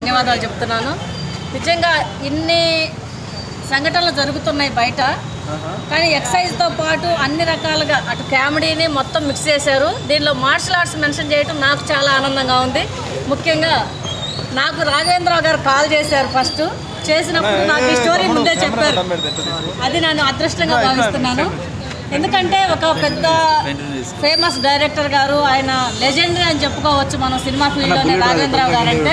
ధన్యవాదాలు చెప్తున్నాను నిజంగా ఇన్ని సంఘటనలు జరుగుతున్నాయి బయట కానీ ఎక్సైజ్తో పాటు అన్ని రకాలుగా అటు కామెడీని మొత్తం మిక్స్ చేశారు దీనిలో మార్షల్ ఆర్ట్స్ మెన్షన్ చేయడం నాకు చాలా ఆనందంగా ఉంది ముఖ్యంగా నాకు రాఘవేంద్రరావు గారు కాల్ చేశారు ఫస్ట్ చేసినప్పుడు నాకు ఈ స్టోరీ ముందే చెప్పారు అది నేను అదృష్టంగా భావిస్తున్నాను ఎందుకంటే ఒక పెద్ద ఫేమస్ డైరెక్టర్ గారు ఆయన లెజెండరీ అని చెప్పుకోవచ్చు మనం సినిమా ఫీల్డ్లోనే రాఘవేంద్రరావు గారు అంటే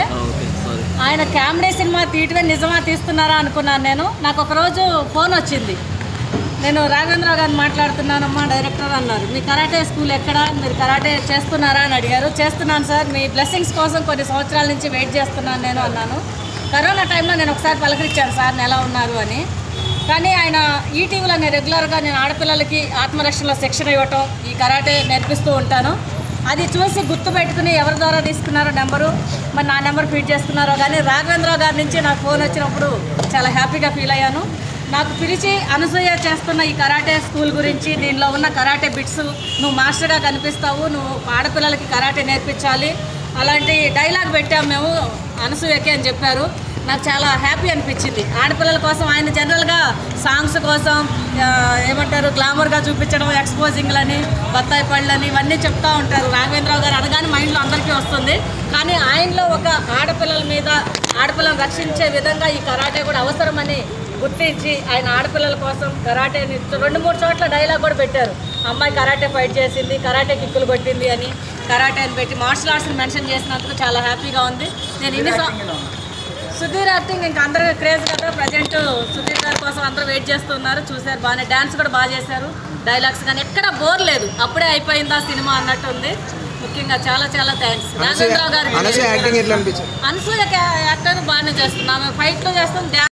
ఆయన కామెడీ సినిమా తీయటమే నిజమా తీస్తున్నారా అనుకున్నాను నేను నాకు ఒక రోజు ఫోన్ వచ్చింది నేను రాఘవేంద్రరావు గారిని మాట్లాడుతున్నానమ్మా డైరెక్టర్ అన్నారు మీ కరాటే స్కూల్ ఎక్కడ మీరు కరాటే చేస్తున్నారా అని అడిగారు చేస్తున్నాను సార్ మీ బ్లెస్సింగ్స్ కోసం కొన్ని సంవత్సరాల నుంచి వెయిట్ చేస్తున్నాను నేను అన్నాను కరోనా టైంలో నేను ఒకసారి పలకరించాను సార్ ఎలా ఉన్నారు అని కానీ ఆయన ఈటీవీలో నేను రెగ్యులర్గా నేను ఆడపిల్లలకి ఆత్మరక్షణలో శిక్షణ ఇవ్వటం ఈ కరాటే నేర్పిస్తూ ఉంటాను అది చూసి గుర్తు పెట్టుకుని ఎవరి ద్వారా తీసుకున్నారో నెంబరు మరి నా నెంబర్ ఫీడ్ చేసుకున్నారో కానీ రాఘవేంద్రరావు గారి నుంచి నాకు ఫోన్ వచ్చినప్పుడు చాలా హ్యాపీగా ఫీల్ అయ్యాను నాకు పిలిచి అనసూయ చేస్తున్న ఈ కరాటే స్కూల్ గురించి దీనిలో ఉన్న కరాటే బిట్స్ నువ్వు మాస్టర్గా కనిపిస్తావు నువ్వు ఆడపిల్లలకి కరాటే నేర్పించాలి అలాంటి డైలాగ్ పెట్టాము మేము అనసూయకి అని చెప్పారు నాకు చాలా హ్యాపీ అనిపించింది ఆడపిల్లల కోసం ఆయన జనరల్గా సాంగ్స్ కోసం ఆ, ఏమంటారు గ్లామర్గా చూపించడం ఎక్స్పోజింగ్లని బత్తాయి పళ్ళని ఇవన్నీ చెప్తా ఉంటారు రాఘవేంద్రరావు గారు అనగానే మైండ్లో అందరికీ వస్తుంది కానీ ఆయనలో ఒక ఆడపిల్లల మీద ఆడపిల్లలను రక్షించే విధంగా ఈ కరాటే కూడా అవసరమని గుర్తించి ఆయన ఆడపిల్లల కోసం కరాటేని రెండు మూడు చోట్ల డైలాగ్ కూడా పెట్టారు అమ్మాయి కరాటే ఫైట్ చేసింది కరాటే కిక్కులు కొట్టింది అని కరాటే అని పెట్టి మార్షల్ ఆర్ట్స్ని మెన్షన్ చేసినందుకు చాలా హ్యాపీగా ఉంది నేను ఇన్ని సం- సుధీర్ యాక్టింగ్ ఇంకా అందరూ క్రేజ్ కదా ప్రజెంట్ సుధీర్ గారి కోసం అందరూ వెయిట్ చేస్తున్నారు చూశారు బాగానే డ్యాన్స్ కూడా బాగా చేశారు డైలాగ్స్ కానీ ఎక్కడ బోర్ లేదు అప్పుడే అయిపోయిందా సినిమా అన్నట్టు ఉంది ముఖ్యంగా చాలా చాలా థ్యాంక్స్ రాఘవేంద్రరావు అనసూయ గారికి యాక్టింగ్ ఎట్లా అనిపించింది అనసూయ యాక్టర్ బాగానే చేస్తుంది ఆమె ఫైట్లు చేస్తుంది